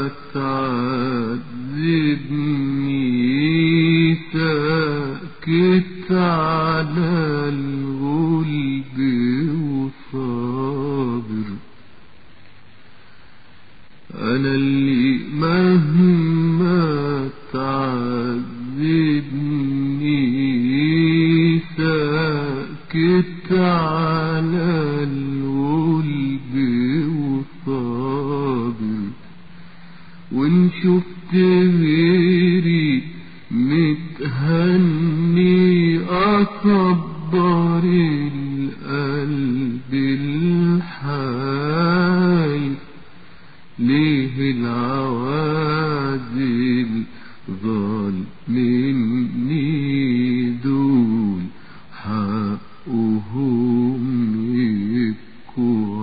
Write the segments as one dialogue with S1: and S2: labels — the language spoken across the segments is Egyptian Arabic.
S1: تعذبني ساكت على الغلب وصابر أنا اللي مهما تعذبني ساكت على الغلب وصابر وإن شفت غيري متهني أصبر القلب الحي ليه العوازل ظالمني دول حقهم يبكوا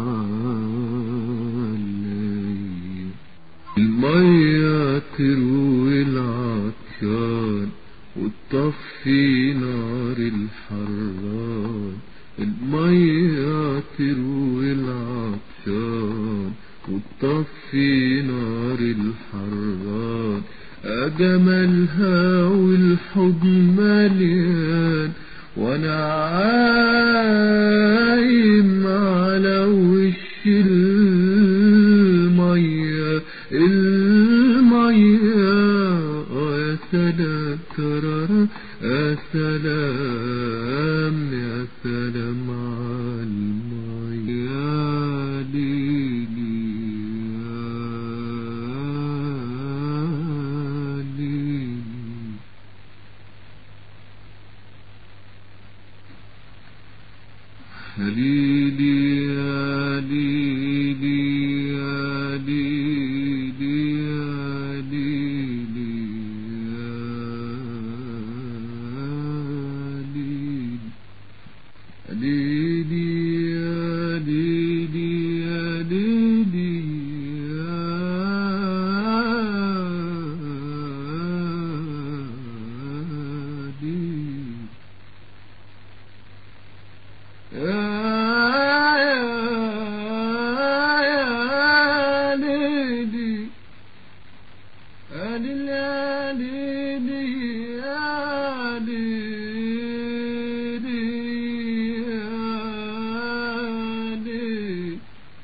S1: علي المية تروي العطشان وتطفي نار الحران المية تروي العطشان وتطفي نار الحران أجملها والحضن مليان وانا عايم على وش المية المية آه يا سلام ترى يا سلام يا سلام على المية يا ليلي يا ليلي ليلي يا ليلي يا ليلي يا ليلي يا ليلي ليلي يا ليلي يا ليلي يا ليلي يا ليلي يا ليلي يا ليلي يا ليلي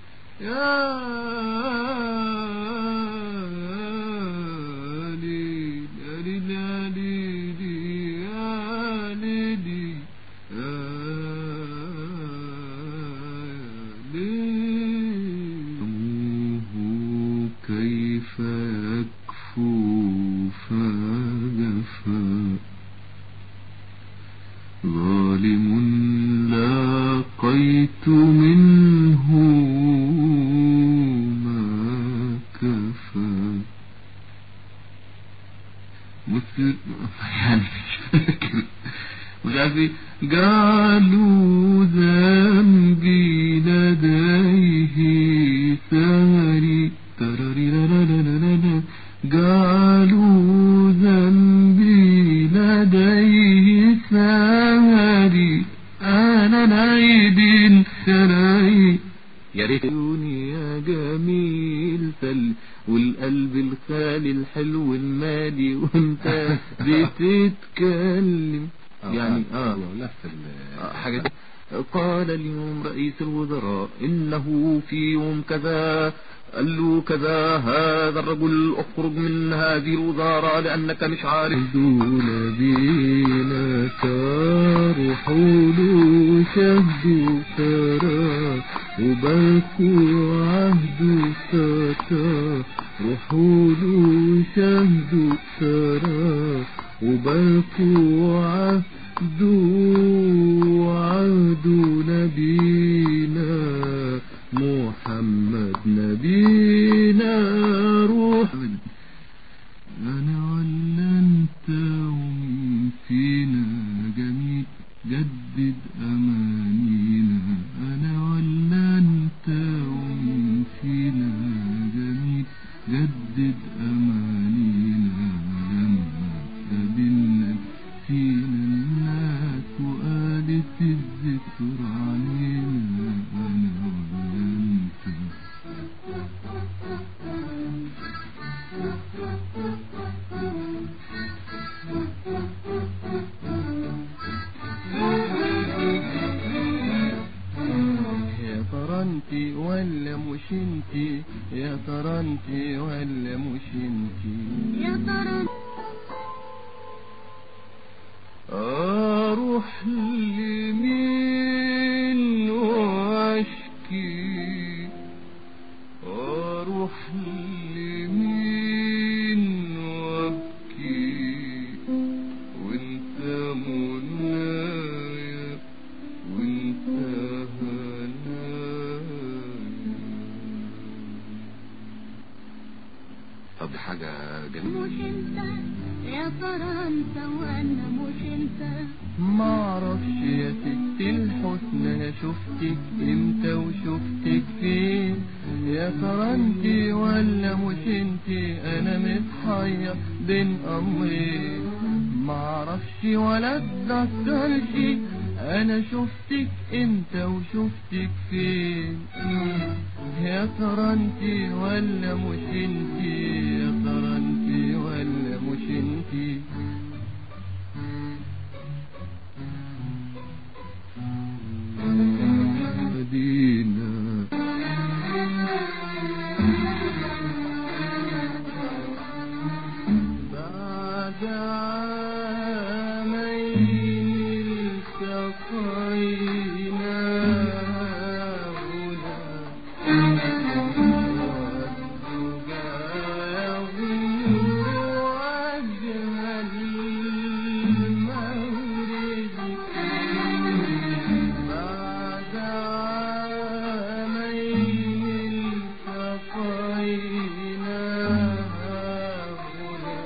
S1: يا ليلي يا ليلي يا ليلي كيف يكفو فجفا ظالم لاقيت منه ما كفى مثل يعني مش فاكر مش عارف ايه قالوا ذنبي لديه ثاري تراريرارارارارا. قالوا ذنبي لديه ثاري انا نعيد سراي يا ريت يا جميل سل والقلب الخالي الحلو المالي وانت بتتكلم يعني اه
S2: نفس
S1: آه، حاجة قال اليوم رئيس الوزراء إنه في يوم كذا قال له كذا هذا الرجل اخرج من هذه الوزارة لأنك مش عارف دون بينا روحوا له شهدوا ترى وبكوا عهدوا ستا روحوا له شهدوا ترى وبكوا عهدوا عهدوا نبينا محمد نبينا روح أنا ولا أنت ومين فينا جميل جدد أمانينا أنا ولا أنت ومين فينا جميل جدد أمانينا لما قابلنا فينا الناس وقالت الذكر علينا أنا ولا أنت يا ترى انتي ولا مش انتي
S2: يا ترى
S1: اروح لمين واشكي اروح لمين وابكي وانت منايا وانت هنايا طب دي حاجة
S2: مش
S1: جميلة
S2: انت يا ترى انت وانا مش انت
S1: معرفش يا ست الحسن انا شفتك امتى وشفتك فين يا ترى انتي ولا مش انتي انا متحير بين امرين معرفش ولا اتذكرش انا شفتك امتى وشفتك فين يا ترى انتي ولا مش انتي يا ترى انتي ولا مش انتي مدينة بعد عامين التقينا هنا والزجا يغير وجه المورد بعد عامين التقينا هنا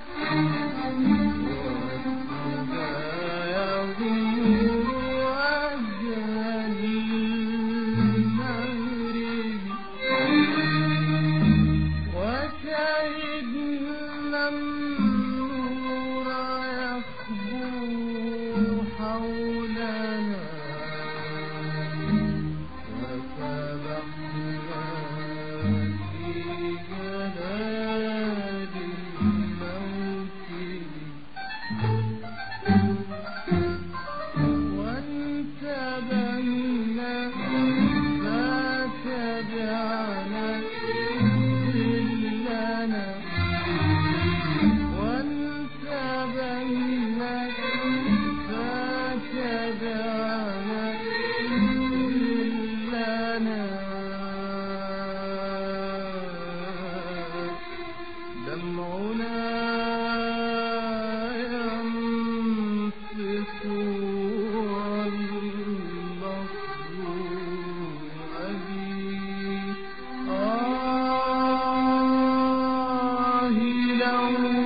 S1: والزجا يغير وجه المغرب وشهدنا النور يخبو حولنا وسبحنا في جلال الموت وانتبهنا فتبعنا إلنا وانتبهنا فتبعنا إلنا دمعنا ينصف والبصر أبي آه لو